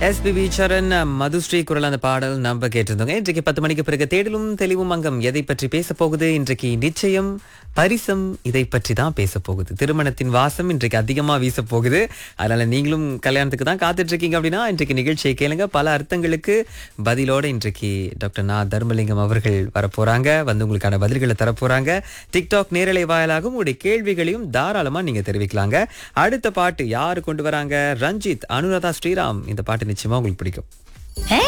SPB சரண் மதுஸ்ரீ குரல் அந்த பாடல் நம்ம கேட்டிருந்தோங்க இன்றைக்கு பத்து மணிக்கு பிறகு தேடலும் தெளிவும் அங்கம் எதை பற்றி பேச போகுது இன்றைக்கு நிச்சயம் பரிசம் இதை பற்றி தான் பேச போகுது திருமணத்தின் வாசம் இன்றைக்கு அதிகமா வீச போகுது அதனால நீங்களும் கல்யாணத்துக்கு தான் காத்துட்டு இருக்கீங்க அப்படின்னா இன்றைக்கு நிகழ்ச்சியை கேளுங்க பல அர்த்தங்களுக்கு பதிலோட இன்றைக்கு டாக்டர் நா தர்மலிங்கம் அவர்கள் வரப்போறாங்க வந்து உங்களுக்கான பதில்களை தரப்போறாங்க டிக்டாக் நேரலை வாயிலாக உங்களுடைய கேள்விகளையும் தாராளமா நீங்க தெரிவிக்கலாங்க அடுத்த பாட்டு யாரு கொண்டு வராங்க ரஞ்சித் அனுராதா ஸ்ரீராம் இந்த பாட்டு நிச்சயமா உங்களுக்கு பிடிக்கும்